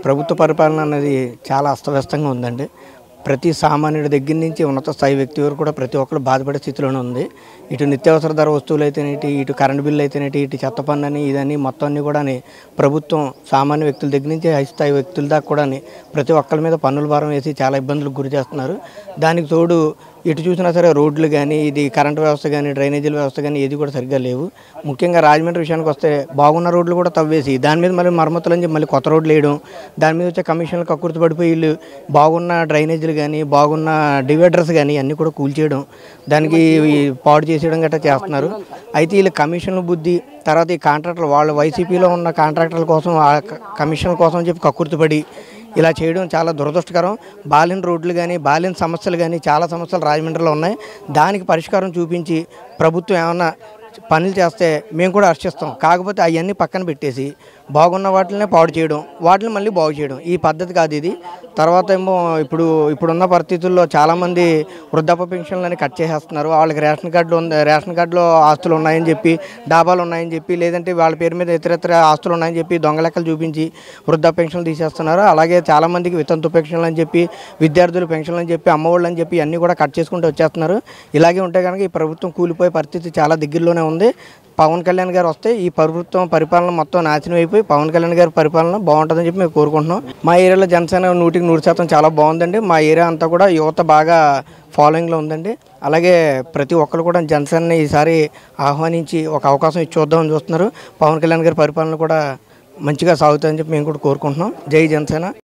ప్రభుత్వ పరిపాలన అనేది చాలా అస్తవ్యస్తంగా ఉందండి ప్రతి సామాన్యుడి దగ్గర నుంచి ఉన్నత స్థాయి వ్యక్తి వరకు కూడా ప్రతి ఒక్కరు బాధపడే స్థితిలోనే ఉంది ఇటు నిత్యావసర ధర వస్తువులు అయితేనేటి ఇటు కరెంట్ బిల్లు అయితేనేటి ఇటు చెత్త పన్ను అని ఇదని మొత్తం అన్ని కూడా ప్రభుత్వం సామాన్య వ్యక్తుల దగ్గర నుంచి హై స్థాయి వ్యక్తుల దాకా కూడా ప్రతి ఒక్కరి మీద పన్నుల భారం వేసి చాలా ఇబ్బందులకు గురి చేస్తున్నారు దానికి తోడు ఎటు చూసినా సరే రోడ్లు కానీ ఇది కరెంట్ వ్యవస్థ కానీ డ్రైనేజీల వ్యవస్థ కానీ ఏది కూడా సరిగ్గా లేవు ముఖ్యంగా రాజమండ్రి విషయానికి వస్తే బాగున్న రోడ్లు కూడా తవ్వేసి దాని మీద మళ్ళీ మరమ్మతులు అని చెప్పి మళ్ళీ కొత్త రోడ్లు వేయడం దాని మీద వచ్చే కమిషన్లు కక్కుర్తి పడిపోయి వీళ్ళు బాగున్న డ్రైనేజీలు కానీ బాగున్న డివైడర్స్ కానీ అన్నీ కూడా కూల్చేయడం దానికి ఈ పాడు చేసేయడం గట్రా చేస్తున్నారు అయితే వీళ్ళు కమిషన్ల బుద్ధి తర్వాత ఈ కాంట్రాక్టర్లు వాళ్ళు వైసీపీలో ఉన్న కాంట్రాక్టర్ల కోసం ఆ క- కమిషన్ల కోసం అని చెప్పి కక్కుర్తిపడి ఇలా చేయడం చాలా దురదృష్టకరం బాలిన రోడ్లు కానీ బాలిన సమస్యలు కానీ చాలా సమస్యలు రాజమండ్రిలో ఉన్నాయి దానికి పరిష్కారం చూపించి ప్రభుత్వం ఏమన్నా పనులు చేస్తే మేము కూడా హర్షిస్తాం కాకపోతే అవన్నీ పక్కన పెట్టేసి బాగున్న వాటినే పాడు చేయడం వాటిని మళ్ళీ బాగు చేయడం ఈ పద్ధతి కాదు ఇది తర్వాత ఏమో ఇప్పుడు ఇప్పుడున్న పరిస్థితుల్లో చాలామంది వృద్ధాప్య పెన్షన్లని కట్ చేసేస్తున్నారు వాళ్ళకి రేషన్ కార్డులు ఉంది రేషన్ కార్డులో ఆస్తులు ఉన్నాయని చెప్పి డాబాలు ఉన్నాయని చెప్పి లేదంటే వాళ్ళ పేరు మీద ఇతరత్ర ఆస్తులు ఉన్నాయని చెప్పి దొంగ లెక్కలు చూపించి వృద్ధాప్య పెన్షన్లు తీసేస్తున్నారు అలాగే చాలామందికి వితంతు పెన్షన్లు అని చెప్పి విద్యార్థుల పెన్షన్లు అని చెప్పి అమ్మఒళ్ళు అని చెప్పి అన్నీ కూడా కట్ చేసుకుంటూ వచ్చేస్తున్నారు ఇలాగే ఉంటే కనుక ఈ ప్రభుత్వం కూలిపోయే పరిస్థితి చాలా దగ్గరలోనే ఉంది పవన్ కళ్యాణ్ గారు వస్తే ఈ ప్రభుత్వం పరిపాలన మొత్తం నాశనం అయిపోయి పవన్ కళ్యాణ్ గారి పరిపాలన బాగుంటుందని చెప్పి మేము కోరుకుంటున్నాం మా ఏరియాలో జనసేన నూటికి నూరు శాతం చాలా బాగుందండి మా ఏరియా అంతా కూడా యువత బాగా ఫాలోయింగ్లో ఉందండి అలాగే ప్రతి ఒక్కరు కూడా జనసేనని ఈసారి ఆహ్వానించి ఒక అవకాశం ఇచ్చి చూద్దామని చూస్తున్నారు పవన్ కళ్యాణ్ గారి పరిపాలన కూడా మంచిగా సాగుతుందని చెప్పి మేము కూడా కోరుకుంటున్నాం జై జనసేన